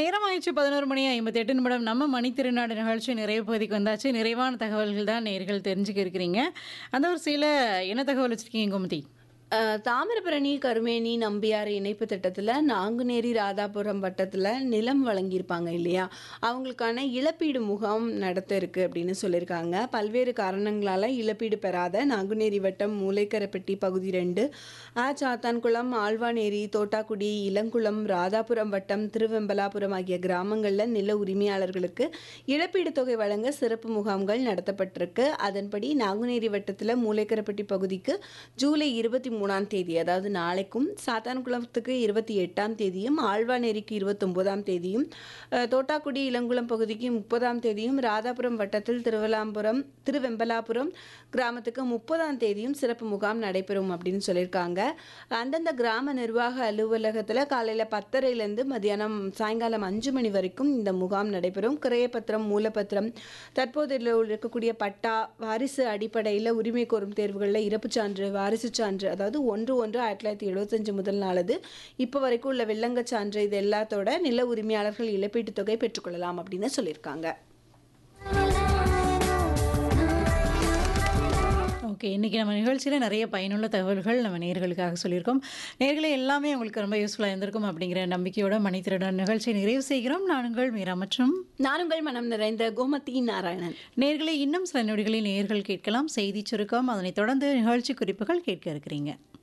நேரம் ஆயிடுச்சு பதினோரு மணி ஐம்பத்தி எட்டு நிமிடம் நம்ம மணித்திருநாடு நிகழ்ச்சி நிறைவு பகுதிக்கு வந்தாச்சு நிறைவான தகவல்கள் தான் நேர்கள் தெரிஞ்சுக்க இருக்கிறீங்க அந்த ஒரு சில என்ன தகவல் வச்சிருக்கீங்க கோமதி அஹ், தாமிரபரணி கருமேனி நம்பியார் இணைப்பு திட்டத்தில் நாங்குநேரி ராதாபுரம் வட்டத்தில் நிலம் வழங்கியிருப்பாங்க இல்லையா அவங்களுக்கான இழப்பீடு முகாம் நடத்த இருக்கு அப்படின்னு சொல்லியிருக்காங்க பல்வேறு காரணங்களால் இழப்பீடு பெறாத நாங்குநேரி வட்டம் மூளைக்கரைப்பட்டி பகுதி ரெண்டு ஆ சாத்தான்குளம் ஆழ்வாநேரி தோட்டாக்குடி இளங்குளம் ராதாபுரம் வட்டம் திருவெம்பலாபுரம் ஆகிய கிராமங்களில் நில உரிமையாளர்களுக்கு இழப்பீடு தொகை வழங்க சிறப்பு முகாம்கள் நடத்தப்பட்டிருக்கு அதன்படி நாங்குநேரி வட்டத்தில் மூளைக்கரைப்பட்டி பகுதிக்கு ஜூலை இருபத்தி மூணாம் தேதி அதாவது நாளைக்கும் சாத்தான்குளத்துக்கு இருபத்தி எட்டாம் தேதியும் ஆழ்வாநேரிக்கு இருபத்தொம்போதாம் தேதியும் அஹ், தோட்டாக்குடி இளங்குளம் பகுதிக்கு முப்பதாம் தேதியும் ராதாபுரம் வட்டத்தில் திருவலாம்புரம் திருவெம்பலாபுரம் கிராமத்துக்கு முப்பதாம் தேதியும் சிறப்பு முகாம் நடைபெறும் அப்படின்னு சொல்லியிருக்காங்க அந்தந்த கிராம நிர்வாக அலுவலகத்தில் காலையில் பத்தரைலேருந்து மதியானம் சாயங்காலம் அஞ்சு மணி வரைக்கும் இந்த முகாம் நடைபெறும் கிரையப்பத்திரம் மூலப்பத்திரம் தற்போது இருக்கக்கூடிய பட்டா வாரிசு அடிப்படையில் உரிமை கோரும் தேர்வுகளில் இறப்புச் சான்று வாரிசு சான்று அதாவது ஒன்று ஒன்று ஆயிரத்தி தொள்ளாயிரத்தி எழுபத்தஞ்சு முதல் நாளது இப்போ வரைக்கும் உள்ள வெள்ளங்கச் சான்று இது எல்லாத்தோட நில உரிமையாளர்கள் இழப்பீட்டுத் தொகை பெற்றுக்கொள்ளலாம் அப்படின்னு சொல்லியிருக்காங்க ஓகே இன்றைக்கி நம்ம நிகழ்ச்சியில் நிறைய பயனுள்ள தகவல்கள் நம்ம நேர்களுக்காக சொல்லியிருக்கோம் நேர்களை எல்லாமே உங்களுக்கு ரொம்ப யூஸ்ஃபுல்லாக இருந்திருக்கும் அப்படிங்கிற நம்பிக்கையோட மணித்திருடன் நிகழ்ச்சியை நிறைவு செய்கிறோம் நானுங்கள் மீரா மற்றும் நானுங்கள் மனம் நிறைந்த கோமதி நாராயணன் நேர்களை இன்னும் சில நொடிகளில் நேர்கள் கேட்கலாம் செய்தி சுருக்கம் அதனைத் தொடர்ந்து நிகழ்ச்சி குறிப்புகள் கேட்க இருக்கிறீங்க